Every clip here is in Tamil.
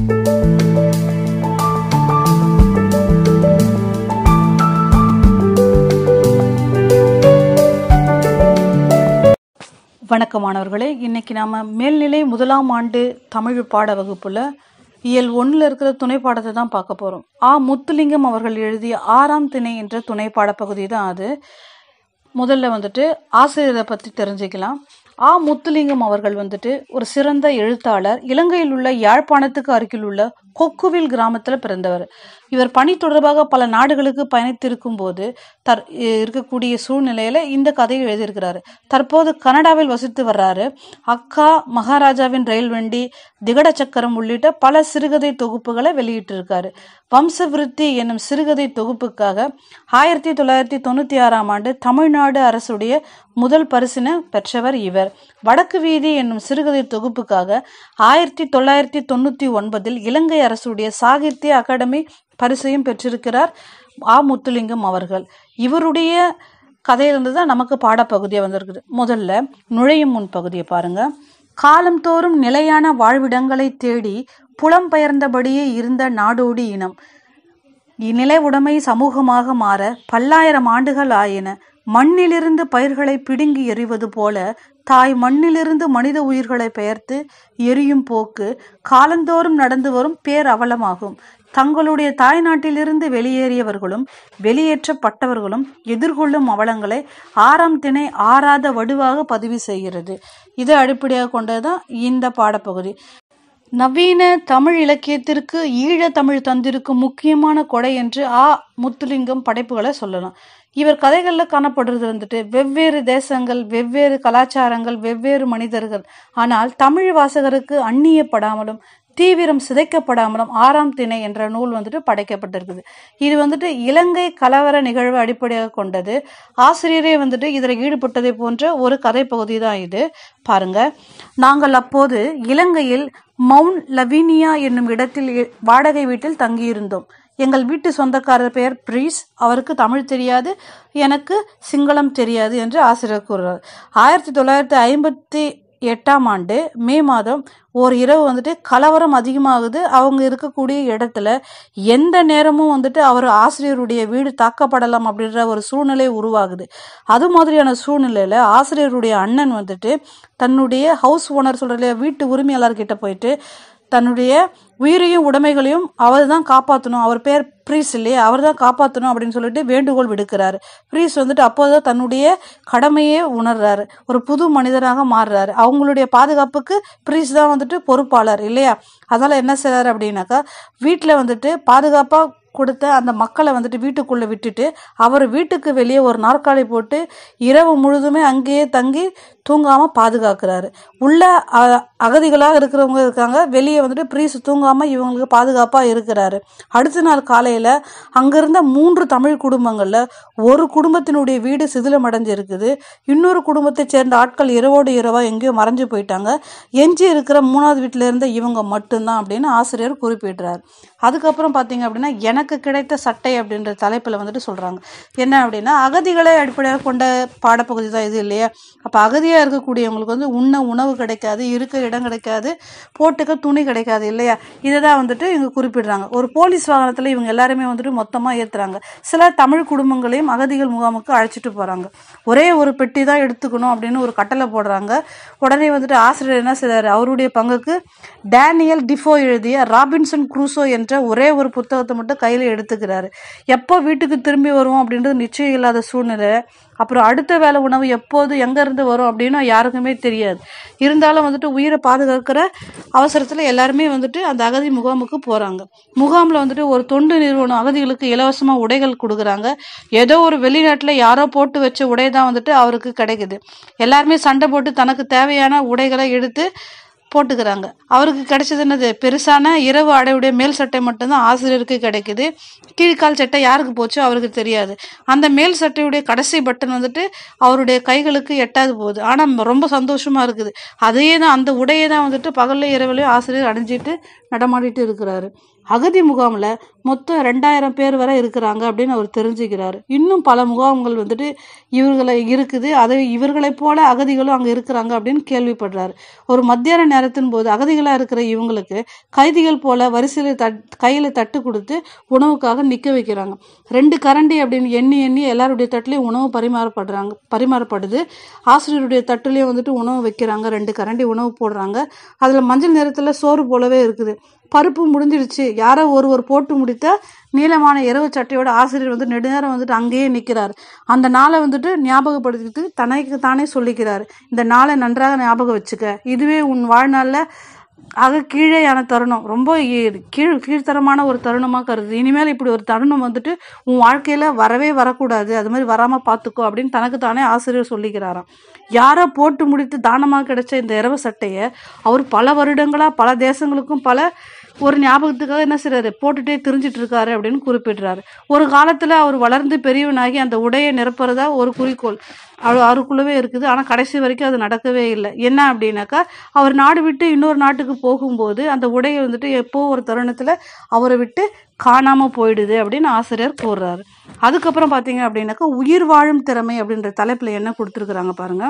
வணக்கம் மாணவர்களே இன்னைக்கு நாம மேல்நிலை முதலாம் ஆண்டு தமிழ் பாட வகுப்புல இயல் ஒன்றில் இருக்கிற துணை பாடத்தை தான் பார்க்க போறோம் ஆ முத்துலிங்கம் அவர்கள் எழுதிய ஆறாம் திணை என்ற துணை பாடப்பகுதி தான் அது முதல்ல வந்துட்டு ஆசிரியரை பற்றி தெரிஞ்சுக்கலாம் ஆ முத்துலிங்கம் அவர்கள் வந்துட்டு ஒரு சிறந்த எழுத்தாளர் இலங்கையில் உள்ள யாழ்ப்பாணத்துக்கு அருகில் உள்ள கொக்குவில் கிராமத்தில் பிறந்தவர் இவர் பணி தொடர்பாக பல நாடுகளுக்கு பயணித்திருக்கும் போது தற் இருக்கக்கூடிய சூழ்நிலையில இந்த கதையை எழுதியிருக்கிறாரு தற்போது கனடாவில் வசித்து வர்றாரு அக்கா மகாராஜாவின் ரயில் வண்டி திகட சக்கரம் உள்ளிட்ட பல சிறுகதை தொகுப்புகளை வெளியிட்டிருக்காரு வம்சவிருத்தி என்னும் சிறுகதை தொகுப்புக்காக ஆயிரத்தி தொள்ளாயிரத்தி தொண்ணூத்தி ஆறாம் ஆண்டு தமிழ்நாடு அரசுடைய முதல் பரிசினை பெற்றவர் இவர் வடக்கு வீதி என்னும் சிறுகதை தொகுப்புக்காக ஆயிரத்தி தொள்ளாயிரத்தி தொண்ணூத்தி ஒன்பதில் இலங்கை அரசுடைய சாகித்ய அகாடமி பரிசையும் பெற்றிருக்கிறார் ஆ முத்துலிங்கம் அவர்கள் இவருடைய கதையிலிருந்து தான் நமக்கு பாடப்பகுதியாக வந்திருக்குது முதல்ல நுழையும் முன் பகுதியை பாருங்க காலம்தோறும் நிலையான வாழ்விடங்களை தேடி புலம்பெயர்ந்தபடியே இருந்த நாடோடி இனம் இந்நிலை உடைமை சமூகமாக மாற பல்லாயிரம் ஆண்டுகள் ஆயின மண்ணிலிருந்து பயிர்களை பிடுங்கி எறிவது போல தாய் மண்ணிலிருந்து மனித உயிர்களை பெயர்த்து எரியும் போக்கு காலந்தோறும் நடந்து வரும் பேரவலமாகும் தங்களுடைய தாய் நாட்டிலிருந்து வெளியேறியவர்களும் வெளியேற்றப்பட்டவர்களும் எதிர்கொள்ளும் அவலங்களை ஆறாம் திணை ஆறாத வடுவாக பதிவு செய்கிறது இதை அடிப்படையாக கொண்டதுதான் இந்த பாடப்பகுதி நவீன தமிழ் இலக்கியத்திற்கு ஈழ தமிழ் தந்திருக்கும் முக்கியமான கொடை என்று ஆ முத்துலிங்கம் படைப்புகளை சொல்லலாம் இவர் கதைகளில் காணப்படுறது வந்துட்டு வெவ்வேறு தேசங்கள் வெவ்வேறு கலாச்சாரங்கள் வெவ்வேறு மனிதர்கள் ஆனால் தமிழ் வாசகருக்கு அந்நியப்படாமலும் தீவிரம் சிதைக்கப்படாமலும் ஆறாம் திணை என்ற நூல் வந்துட்டு படைக்கப்பட்டிருக்குது இது வந்துட்டு இலங்கை கலவர நிகழ்வு அடிப்படையாக கொண்டது ஆசிரியரே வந்துட்டு இதில் ஈடுபட்டதை போன்ற ஒரு கதை பகுதி தான் இது பாருங்க நாங்கள் அப்போது இலங்கையில் மவுண்ட் லவினியா என்னும் இடத்தில் வாடகை வீட்டில் தங்கியிருந்தோம் எங்கள் வீட்டு சொந்தக்காரர் பெயர் பிரீஸ் அவருக்கு தமிழ் தெரியாது எனக்கு சிங்களம் தெரியாது என்று ஆசிரியர் கூறுறார் ஆயிரத்தி தொள்ளாயிரத்தி ஐம்பத்தி எட்டாம் ஆண்டு மே மாதம் ஒரு இரவு வந்துட்டு கலவரம் அதிகமாகுது அவங்க இருக்கக்கூடிய இடத்துல எந்த நேரமும் வந்துட்டு அவர் ஆசிரியருடைய வீடு தாக்கப்படலாம் அப்படின்ற ஒரு சூழ்நிலை உருவாகுது அது மாதிரியான சூழ்நிலையில ஆசிரியருடைய அண்ணன் வந்துட்டு தன்னுடைய ஹவுஸ் ஓனர் சொல்ற வீட்டு உரிமையாளர்கிட்ட போயிட்டு தன்னுடைய உயிரையும் உடைமைகளையும் அவர் தான் காப்பாற்றணும் அவர் பேர் ப்ரீஸ் இல்லையா அவர் தான் காப்பாற்றணும் அப்படின்னு சொல்லிட்டு வேண்டுகோள் விடுக்கிறாரு ப்ரீஸ் வந்துட்டு அப்போதான் தன்னுடைய கடமையே உணர்றாரு ஒரு புது மனிதராக மாறுறாரு அவங்களுடைய பாதுகாப்புக்கு ப்ரீஸ் தான் வந்துட்டு பொறுப்பாளர் இல்லையா அதனால என்ன செய்றாரு அப்படின்னாக்கா வீட்டில் வந்துட்டு பாதுகாப்பாக கொடுத்த அந்த மக்களை வந்துட்டு வீட்டுக்குள்ளே விட்டுட்டு அவர் வீட்டுக்கு வெளியே ஒரு நாற்காலி போட்டு இரவு முழுதுமே அங்கேயே தங்கி தூங்காமல் பாதுகாக்கிறாரு உள்ள அகதிகளாக இருக்கிறவங்க இருக்காங்க வெளியே வந்துட்டு ப்ரீஸ் தூங்காமல் இவங்களுக்கு பாதுகாப்பாக இருக்கிறாரு அடுத்த நாள் காலையில் அங்கிருந்த மூன்று தமிழ் குடும்பங்களில் ஒரு குடும்பத்தினுடைய வீடு சிதிலம் அடைஞ்சிருக்குது இன்னொரு குடும்பத்தை சேர்ந்த ஆட்கள் இரவோடு இரவாக எங்கேயோ மறைஞ்சு போயிட்டாங்க எஞ்சி இருக்கிற மூணாவது வீட்டில் இருந்த இவங்க மட்டும்தான் அப்படின்னு ஆசிரியர் குறிப்பிடுறார் அதுக்கப்புறம் பார்த்தீங்க அப்படின்னா எனக்கு கிடைத்த சட்டை அப்படின்ற தலைப்பில் வந்துட்டு சொல்கிறாங்க என்ன அப்படின்னா அகதிகளை அடிப்படையாக கொண்ட பாடப்பகுதி தான் இது இல்லையா அப்போ அகதியாக இருக்கக்கூடியவங்களுக்கு வந்து உண்ண உணவு கிடைக்காது இருக்க இடம் கிடைக்காது போட்டுக்க துணி கிடைக்காது இல்லையா இதை தான் வந்துட்டு இவங்க குறிப்பிடுறாங்க ஒரு போலீஸ் வாகனத்தில் இவங்க எல்லாருமே வந்துட்டு மொத்தமாக ஏற்றுறாங்க சில தமிழ் குடும்பங்களையும் அகதிகள் முகாமுக்கு அழைச்சிட்டு போகிறாங்க ஒரே ஒரு பெட்டி தான் எடுத்துக்கணும் அப்படின்னு ஒரு கட்டளை போடுறாங்க உடனே வந்துட்டு ஆசிரியர் என்ன செய்றாரு அவருடைய பங்குக்கு டேனியல் டிஃபோ எழுதிய ராபின்சன் குரூசோ என்ற ஒரே ஒரு புத்தகத்தை மட்டும் கையில் எடுத்துக்கிறாரு எப்போ வீட்டுக்கு திரும்பி வருவோம் அப்படின்றது நிச்சயம் இல்லாத சூழ்நிலை அப்புறம் அடுத்த வேலை உணவு எப்போது எங்கேருந்து வரும் அப்படின்னு யாருக்குமே தெரியாது இருந்தாலும் வந்துட்டு உயிரை பாதுகாக்கிற அவசரத்தில் எல்லாருமே வந்துட்டு அந்த அகதி முகாமுக்கு போகிறாங்க முகாமில் வந்துட்டு ஒரு தொண்டு நிறுவனம் அகதிகளுக்கு இலவசமாக உடைகள் கொடுக்குறாங்க ஏதோ ஒரு வெளிநாட்டில் யாரோ போட்டு வச்ச உடை தான் வந்துட்டு அவருக்கு கிடைக்குது எல்லாருமே சண்டை போட்டு தனக்கு தேவையான உடைகளை எடுத்து போட்டுக்கிறாங்க அவருக்கு கிடைச்சது என்னது பெருசான இரவு அடையுடைய மேல் சட்டை மட்டும்தான் ஆசிரியருக்கு கிடைக்குது கீழ்கால் சட்டை யாருக்கு போச்சோ அவருக்கு தெரியாது அந்த மேல் சட்டையுடைய கடைசி பட்டன் வந்துட்டு அவருடைய கைகளுக்கு எட்டாது போகுது ஆனால் ரொம்ப சந்தோஷமா இருக்குது அதையே தான் அந்த உடையை தான் வந்துட்டு பகல்ல இரவுலையும் ஆசிரியர் அணிஞ்சிட்டு நடமாடிட்டு இருக்கிறாரு அகதி முகாமில் மொத்தம் ரெண்டாயிரம் பேர் வரை இருக்கிறாங்க அப்படின்னு அவர் தெரிஞ்சுக்கிறாரு இன்னும் பல முகாம்கள் வந்துட்டு இவர்களை இருக்குது அதை இவர்களைப் போல அகதிகளும் அங்கே இருக்கிறாங்க அப்படின்னு கேள்விப்படுறாரு ஒரு மத்தியான நேரத்தின் போது அகதிகளாக இருக்கிற இவங்களுக்கு கைதிகள் போல வரிசையில் தட் கையில் தட்டு கொடுத்து உணவுக்காக நிற்க வைக்கிறாங்க ரெண்டு கரண்டி அப்படின்னு எண்ணி எண்ணி எல்லாருடைய தட்டுலேயும் உணவு பரிமாறப்படுறாங்க பரிமாறப்படுது ஆசிரியருடைய தட்டுலேயும் வந்துட்டு உணவு வைக்கிறாங்க ரெண்டு கரண்டி உணவு போடுறாங்க அதில் மஞ்சள் நிறத்தில் சோறு போலவே இருக்குது பருப்பு முடிஞ்சிடுச்சு யாரோ ஒருவர் போட்டு முடித்த நீளமான இரவு சட்டையோட ஆசிரியர் வந்து நெடுநேரம் வந்துட்டு அங்கேயே நிற்கிறார் அந்த நாளை வந்துட்டு ஞாபகப்படுத்திட்டு தனக்கு தானே சொல்லிக்கிறார் இந்த நாளை நன்றாக ஞாபகம் வச்சுக்க இதுவே உன் வாழ்நாளில் ஆக கீழேயான தருணம் ரொம்ப இ- கீழ் கீழ்த்தரமான ஒரு தருணமாக கருது இனிமேல் இப்படி ஒரு தருணம் வந்துட்டு உன் வாழ்க்கையில் வரவே வரக்கூடாது அது மாதிரி வராமல் பார்த்துக்கோ அப்படின்னு தனக்கு தானே ஆசிரியர் சொல்லிக்கிறாராம் யாரோ போட்டு முடித்து தானமாக கிடைச்ச இந்த இரவு சட்டையை அவர் பல வருடங்களாக பல தேசங்களுக்கும் பல ஒரு ஞாபகத்துக்காக என்ன செய்றாரு போட்டுட்டே திரிஞ்சிட்டு இருக்காரு அப்படின்னு குறிப்பிடுறாரு ஒரு காலத்தில் அவர் வளர்ந்து பெரியவனாகி அந்த உடையை நிரப்புறதா ஒரு குறிக்கோள் அவ- அவருக்குள்ளவே இருக்குது ஆனால் கடைசி வரைக்கும் அது நடக்கவே இல்லை என்ன அப்படின்னாக்கா அவர் நாடு விட்டு இன்னொரு நாட்டுக்கு போகும்போது அந்த உடையை வந்துட்டு எப்போ ஒரு தருணத்தில் அவரை விட்டு காணாமல் போயிடுது அப்படின்னு ஆசிரியர் கூறுறாரு அதுக்கப்புறம் பார்த்தீங்க அப்படின்னாக்கா உயிர் வாழும் திறமை அப்படின்ற தலைப்பில் என்ன கொடுத்துருக்குறாங்க பாருங்க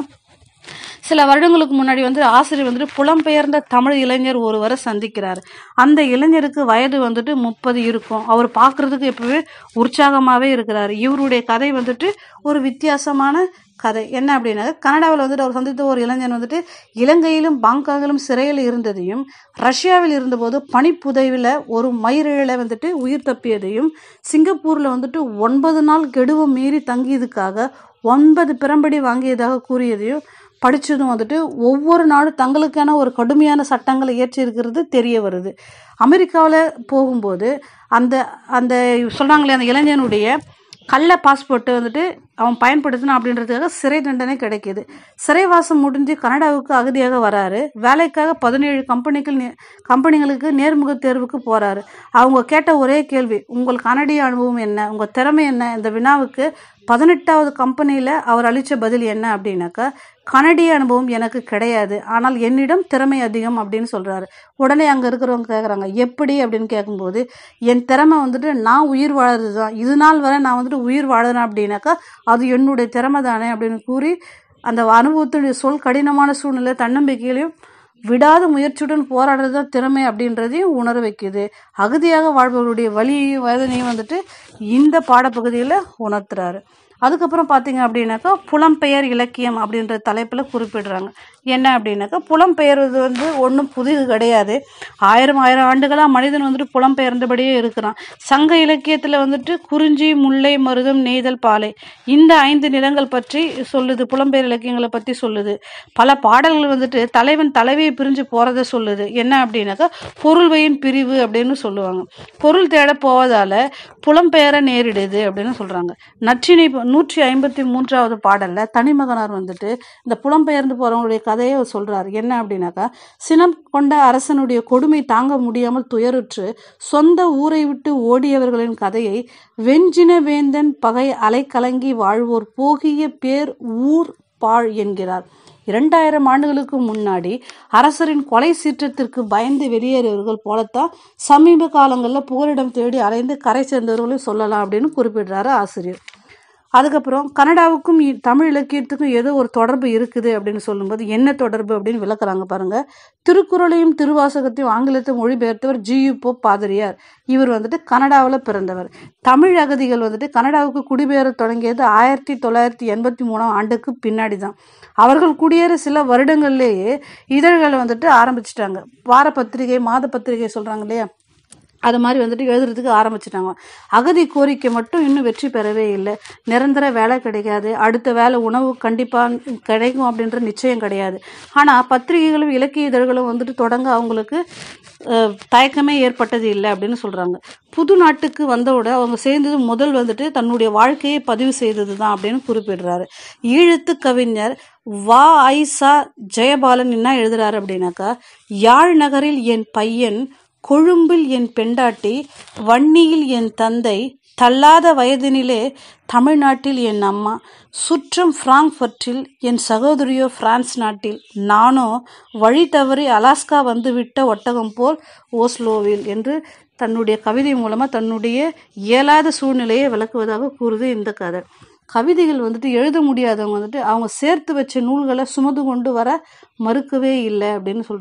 சில வருடங்களுக்கு முன்னாடி வந்து ஆசிரியர் வந்துட்டு புலம்பெயர்ந்த தமிழ் இளைஞர் ஒருவரை சந்திக்கிறார் அந்த இளைஞருக்கு வயது வந்துட்டு முப்பது இருக்கும் அவர் பார்க்கறதுக்கு எப்பவே உற்சாகமாகவே இருக்கிறாரு இவருடைய கதை வந்துட்டு ஒரு வித்தியாசமான கதை என்ன அப்படின்னா கனடாவில் வந்துட்டு அவர் சந்தித்த ஒரு இளைஞன் வந்துட்டு இலங்கையிலும் பாங்காங்கிலும் சிறையில் இருந்ததையும் ரஷ்யாவில் இருந்தபோது பனிப்புதைவில் ஒரு மயிரிழலை வந்துட்டு உயிர் தப்பியதையும் சிங்கப்பூரில் வந்துட்டு ஒன்பது நாள் கெடுவை மீறி தங்கியதுக்காக ஒன்பது பிறம்படி வாங்கியதாக கூறியதையும் படித்ததும் வந்துட்டு ஒவ்வொரு நாடும் தங்களுக்கான ஒரு கடுமையான சட்டங்களை இயற்றி இருக்கிறது தெரிய வருது அமெரிக்காவில் போகும்போது அந்த அந்த சொல்கிறாங்களே அந்த இளைஞனுடைய கள்ள பாஸ்போர்ட்டு வந்துட்டு அவன் பயன்படுத்தினான் அப்படின்றதுக்காக சிறை தண்டனை கிடைக்கிது சிறைவாசம் முடிஞ்சு கனடாவுக்கு அகதியாக வராரு வேலைக்காக பதினேழு கம்பெனிகள் நே- கம்பெனிகளுக்கு நேர்முக தேர்வுக்கு போறாரு அவங்க கேட்ட ஒரே கேள்வி உங்கள் கனடிய அனுபவம் என்ன உங்கள் திறமை என்ன இந்த வினாவுக்கு பதினெட்டாவது கம்பெனியில் அவர் அளித்த பதில் என்ன அப்படின்னாக்கா கனடிய அனுபவம் எனக்கு கிடையாது ஆனால் என்னிடம் திறமை அதிகம் அப்படின்னு சொல்கிறாரு உடனே அங்கே இருக்கிறவங்க கேட்குறாங்க எப்படி அப்படின்னு கேட்கும்போது என் திறமை வந்துட்டு நான் உயிர் வாழறது தான் இது நாள் வரை நான் வந்துட்டு உயிர் வாழறேன் அப்படின்னாக்கா அது என்னுடைய திறமை தானே அப்படின்னு கூறி அந்த அனுபவத்துடைய சொல் கடினமான சூழ்நிலை தன்னம்பிக்கையிலையும் விடாத முயற்சியுடன் போராடுறது தான் திறமை அப்படின்றதையும் உணர வைக்குது அகதியாக வாழ்பவருடைய வலியையும் வேதனையும் வந்துட்டு இந்த பாடப்பகுதியில் உணர்த்துறாரு அதுக்கப்புறம் பார்த்தீங்க அப்படின்னாக்கா புலம்பெயர் இலக்கியம் அப்படின்ற தலைப்பில் குறிப்பிடுறாங்க என்ன அப்படின்னாக்கா புலம்பெயர்வது வந்து ஒன்றும் புதிது கிடையாது ஆயிரம் ஆயிரம் ஆண்டுகளாக மனிதன் வந்துட்டு புலம்பெயர்ந்தபடியே இருக்கிறான் சங்க இலக்கியத்தில் வந்துட்டு குறிஞ்சி முல்லை மருதம் நெய்தல் பாலை இந்த ஐந்து நிலங்கள் பற்றி சொல்லுது புலம்பெயர் இலக்கியங்களை பற்றி சொல்லுது பல பாடல்கள் வந்துட்டு தலைவன் தலைவியை பிரிஞ்சு போகிறத சொல்லுது என்ன அப்படின்னாக்கா பொருள்வையின் பிரிவு அப்படின்னு சொல்லுவாங்க பொருள் தேட போவதால புலம்பெயர நேரிடுது அப்படின்னு சொல்கிறாங்க நற்றினை நூற்றி ஐம்பத்தி மூன்றாவது பாடலில் தனிமகனார் வந்துட்டு இந்த புலம்பெயர்ந்து போகிறவங்களுடைய கதையை அவர் சொல்கிறார் என்ன அப்படின்னாக்கா சினம் கொண்ட அரசனுடைய கொடுமை தாங்க முடியாமல் துயருற்று சொந்த ஊரை விட்டு ஓடியவர்களின் கதையை வெஞ்சின வேந்தன் பகை அலைக்கலங்கி வாழ்வோர் போகிய பேர் ஊர் பாழ் என்கிறார் இரண்டாயிரம் ஆண்டுகளுக்கு முன்னாடி அரசரின் கொலை சீற்றத்திற்கு பயந்து வெளியேறியவர்கள் போலத்தான் சமீப காலங்களில் புகலிடம் தேடி அலைந்து கரை சேர்ந்தவர்களையும் சொல்லலாம் அப்படின்னு குறிப்பிடுறாரு ஆசிரியர் அதுக்கப்புறம் கனடாவுக்கும் இ- தமிழ் இலக்கியத்துக்கும் ஏதோ ஒரு தொடர்பு இருக்குது அப்படின்னு சொல்லும்போது என்ன தொடர்பு அப்படின்னு விளக்குறாங்க பாருங்க திருக்குறளையும் திருவாசகத்தையும் ஆங்கிலத்தை மொழிபெயர்த்தவர் ஜியு போப் பாதிரியார் இவர் வந்துட்டு கனடாவில் பிறந்தவர் தமிழ் அகதிகள் வந்துட்டு கனடாவுக்கு குடிபெயர தொடங்கியது ஆயிரத்தி தொள்ளாயிரத்தி எண்பத்தி மூணாம் ஆண்டுக்கு பின்னாடி தான் அவர்கள் குடியேற சில வருடங்கள்லேயே இதழ்களை வந்துட்டு ஆரம்பிச்சிட்டாங்க வார பத்திரிகை மாத பத்திரிகை சொல்கிறாங்க இல்லையா அது மாதிரி வந்துட்டு எழுதுறதுக்கு ஆரம்பிச்சிட்டாங்க அகதி கோரிக்கை மட்டும் இன்னும் வெற்றி பெறவே இல்லை நிரந்தர வேலை கிடைக்காது அடுத்த வேலை உணவு கண்டிப்பாக கிடைக்கும் அப்படின்ற நிச்சயம் கிடையாது ஆனால் பத்திரிகைகளும் இலக்கிய இதழ்களும் வந்துட்டு தொடங்க அவங்களுக்கு அஹ், தயக்கமே ஏற்பட்டது இல்லை அப்படின்னு சொல்கிறாங்க புது நாட்டுக்கு வந்தவுடன் அவங்க சேர்ந்தது முதல் வந்துட்டு தன்னுடைய வாழ்க்கையை பதிவு செய்தது தான் அப்படின்னு குறிப்பிடுறாரு ஈழத்து கவிஞர் வா ஐசா ஜெயபாலன் என்ன எழுதுறாரு அப்படின்னாக்கா யாழ் நகரில் என் பையன் கொழும்பில் என் பெண்டாட்டி வன்னியில் என் தந்தை தள்ளாத வயதினிலே தமிழ்நாட்டில் என் அம்மா சுற்றம் ஃப்ராங்க்ஃபர்ட்டில் என் சகோதரியோ பிரான்ஸ் நாட்டில் நானோ வழி தவறி அலாஸ்கா வந்துவிட்ட ஒட்டகம் போல் ஓஸ்லோவில் என்று தன்னுடைய கவிதை மூலமாக தன்னுடைய இயலாத சூழ்நிலையை விளக்குவதாக கூறுது இந்த கதை கவிதைகள் வந்துட்டு எழுத முடியாதவங்க வந்துட்டு அவங்க சேர்த்து வச்ச நூல்களை சுமந்து கொண்டு வர மறுக்கவே இல்லை அப்படின்னு சொல்கிறாங்க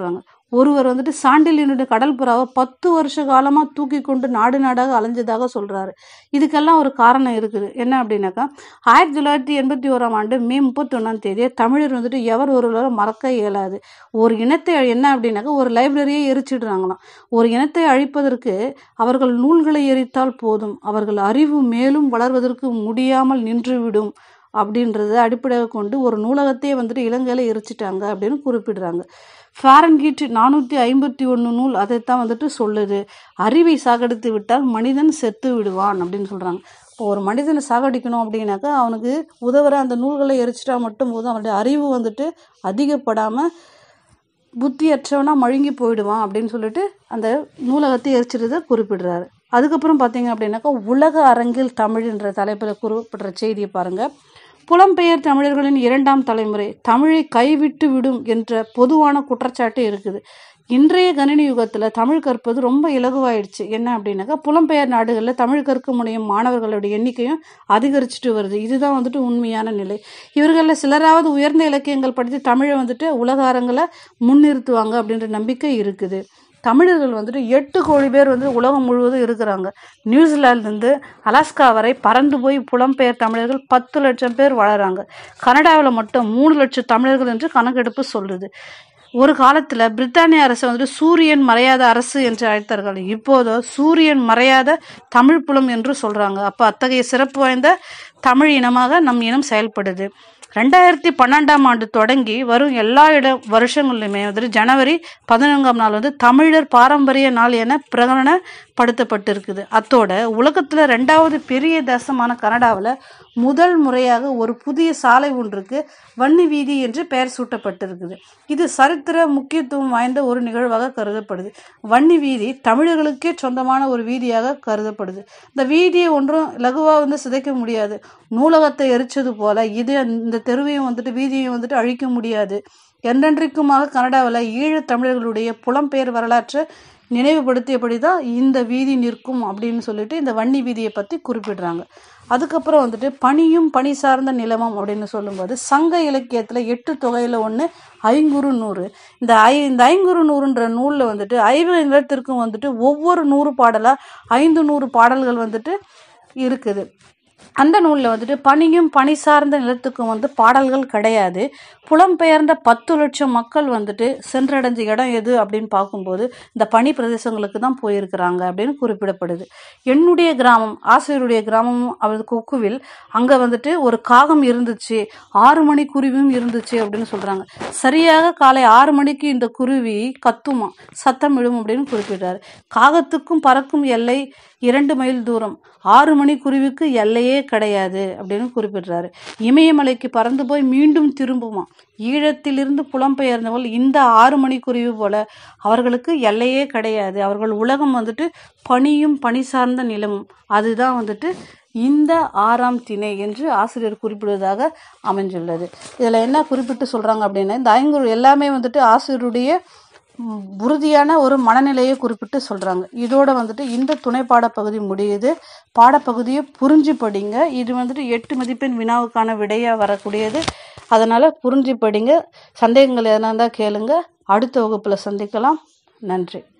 ஒருவர் வந்துட்டு சாண்டிலியனுடைய கடல் புறாவை பத்து வருஷ காலமாக தூக்கி கொண்டு நாடு நாடாக அலைஞ்சதாக சொல்கிறாரு இதுக்கெல்லாம் ஒரு காரணம் இருக்குது என்ன அப்படின்னாக்கா ஆயிரத்தி தொள்ளாயிரத்தி எண்பத்தி ஓராம் ஆண்டு மே முப்பத்தொன்னாம் தேதியை தமிழர் வந்துட்டு எவர் ஒருவரை மறக்க இயலாது ஒரு இனத்தை அழி- என்ன அப்படின்னாக்கா ஒரு லைப்ரரியை எரிச்சிடுறாங்களாம் ஒரு இனத்தை அழிப்பதற்கு அவர்கள் நூல்களை எரித்தால் போதும் அவர்கள் அறிவு மேலும் வளர்வதற்கு முடியாமல் நின்றுவிடும் அப்படின்றத அடிப்படையாக கொண்டு ஒரு நூலகத்தையே வந்துட்டு இலங்கையில் எரிச்சிட்டாங்க அப்படின்னு குறிப்பிடுறாங்க ஃபாரன்கீட் நானூற்றி ஐம்பத்தி ஒன்று நூல் அதைத்தான் வந்துட்டு சொல்லுது அறிவை சாகடித்து விட்டால் மனிதன் செத்து விடுவான் அப்படின்னு சொல்கிறாங்க இப்போ ஒரு மனிதனை சாகடிக்கணும் அப்படின்னாக்கா அவனுக்கு உதவுற அந்த நூல்களை எரிச்சிட்டா மட்டும் போதும் அவனுடைய அறிவு வந்துட்டு அதிகப்படாமல் புத்தியற்றவனா மழுங்கி போயிடுவான் அப்படின்னு சொல்லிட்டு அந்த நூலகத்தை எரிச்சிருத குறிப்பிடுறாரு அதுக்கப்புறம் பார்த்தீங்க அப்படின்னாக்கா உலக அரங்கில் தமிழ் என்ற தலைப்பில் குறிப்பிடுற செய்தியை பாருங்க புலம்பெயர் தமிழர்களின் இரண்டாம் தலைமுறை தமிழை கைவிட்டு விடும் என்ற பொதுவான குற்றச்சாட்டு இருக்குது இன்றைய கணினி யுகத்தில் தமிழ் கற்பது ரொம்ப இலகுவாயிடுச்சு என்ன அப்படின்னாக்கா புலம்பெயர் நாடுகளில் தமிழ் கற்க முடியும் மாணவர்களுடைய எண்ணிக்கையும் அதிகரிச்சுட்டு வருது இதுதான் வந்துட்டு உண்மையான நிலை இவர்களில் சிலராவது உயர்ந்த இலக்கியங்கள் படித்து தமிழை வந்துட்டு உலக அரங்கில் முன்னிறுத்துவாங்க அப்படின்ற நம்பிக்கை இருக்குது தமிழர்கள் வந்துட்டு எட்டு கோடி பேர் வந்து உலகம் முழுவதும் இருக்கிறாங்க நியூசிலாந்துலேருந்து அலாஸ்கா வரை பறந்து போய் புலம்பெயர் தமிழர்கள் பத்து லட்சம் பேர் வளராங்க கனடாவில் மட்டும் மூணு லட்சம் தமிழர்கள் என்று கணக்கெடுப்பு சொல்லுது ஒரு காலத்தில் பிரித்தானிய அரசு வந்துட்டு சூரியன் மறையாத அரசு என்று அழைத்தார்கள் இப்போதோ சூரியன் மறையாத தமிழ் புலம் என்று சொல்கிறாங்க அப்போ அத்தகைய சிறப்பு வாய்ந்த தமிழ் இனமாக நம் இனம் செயல்படுது ரெண்டாயிரத்தி பன்னெண்டாம் ஆண்டு தொடங்கி வரும் எல்லா இட வருஷங்களிலுமே வந்துட்டு ஜனவரி பதினான்காம் நாள் வந்து தமிழர் பாரம்பரிய நாள் என பிரகடனப்படுத்தப்பட்டிருக்குது அத்தோட உலகத்தில் ரெண்டாவது பெரிய தேசமான கனடாவில் முதல் முறையாக ஒரு புதிய சாலை ஒன்றுக்கு வன்னி வீதி என்று பெயர் சூட்டப்பட்டிருக்குது இது சரித்திர முக்கியத்துவம் வாய்ந்த ஒரு நிகழ்வாக கருதப்படுது வன்னி வீதி தமிழர்களுக்கே சொந்தமான ஒரு வீதியாக கருதப்படுது இந்த வீதியை ஒன்றும் லகுவாக வந்து சிதைக்க முடியாது நூலகத்தை எரிச்சது போல இது இந்த தெருவையும் வந்துட்டு வீதியையும் வந்துட்டு அழிக்க முடியாது என்றென்றைக்குமாக கனடாவில் ஈழத் தமிழர்களுடைய புலம்பெயர் வரலாற்றை நினைவுபடுத்தியபடி தான் இந்த வீதி நிற்கும் அப்படின்னு சொல்லிட்டு இந்த வன்னி வீதியை பற்றி குறிப்பிடுறாங்க அதுக்கப்புறம் வந்துட்டு பனியும் பனி சார்ந்த நிலமும் அப்படின்னு சொல்லும்போது சங்க இலக்கியத்தில் எட்டு தொகையில் ஒன்று ஐங்குறு நூறு இந்த ஐ இந்த ஐங்குறு நூறுன்ற நூலில் வந்துட்டு ஐந்து நிலத்திற்கும் வந்துட்டு ஒவ்வொரு நூறு பாடலாக ஐந்து நூறு பாடல்கள் வந்துட்டு இருக்குது அந்த நூலில் வந்துட்டு பனியும் பனி சார்ந்த நிலத்துக்கும் வந்து பாடல்கள் கிடையாது புலம்பெயர்ந்த பத்து லட்சம் மக்கள் வந்துட்டு சென்றடைஞ்ச இடம் எது அப்படின்னு பார்க்கும்போது இந்த பனி பிரதேசங்களுக்கு தான் போயிருக்கிறாங்க அப்படின்னு குறிப்பிடப்படுது என்னுடைய கிராமம் ஆசிரியருடைய கிராமமும் அவரது கொக்குவில் அங்கே வந்துட்டு ஒரு காகம் இருந்துச்சு ஆறு மணி குருவியும் இருந்துச்சு அப்படின்னு சொல்கிறாங்க சரியாக காலை ஆறு மணிக்கு இந்த குருவி கத்துமா சத்தம் விடும் அப்படின்னு குறிப்பிட்டாரு காகத்துக்கும் பறக்கும் எல்லை இரண்டு மைல் தூரம் ஆறு மணி குருவிக்கு எல்லையே கிடையாது அப்படின்னு குறிப்பிடுறாரு இமயமலைக்கு பறந்து போய் மீண்டும் திரும்புமா ஈழத்திலிருந்து புலம்பெயர்ந்தவள் இந்த ஆறு மணி குருவி போல அவர்களுக்கு எல்லையே கிடையாது அவர்கள் உலகம் வந்துட்டு பனியும் பனி சார்ந்த நிலமும் அதுதான் வந்துட்டு இந்த ஆறாம் திணை என்று ஆசிரியர் குறிப்பிடுவதாக அமைஞ்சுள்ளது இதில் என்ன குறிப்பிட்டு சொல்கிறாங்க அப்படின்னா இந்த ஐங்குறு எல்லாமே வந்துட்டு ஆசிரியருடைய ம், உறுதியான ஒரு மனநிலையை குறிப்பிட்டு சொல்கிறாங்க இதோட வந்துட்டு இந்த துணை பாடப்பகுதி முடியுது பாடப்பகுதியை புரிஞ்சு படிங்க இது வந்துட்டு எட்டு மதிப்பெண் வினாவுக்கான விடையாக வரக்கூடியது அதனால் புரிஞ்சு படிங்க சந்தேகங்கள் எதனா இருந்தால் கேளுங்க அடுத்த வகுப்பில் சந்திக்கலாம் நன்றி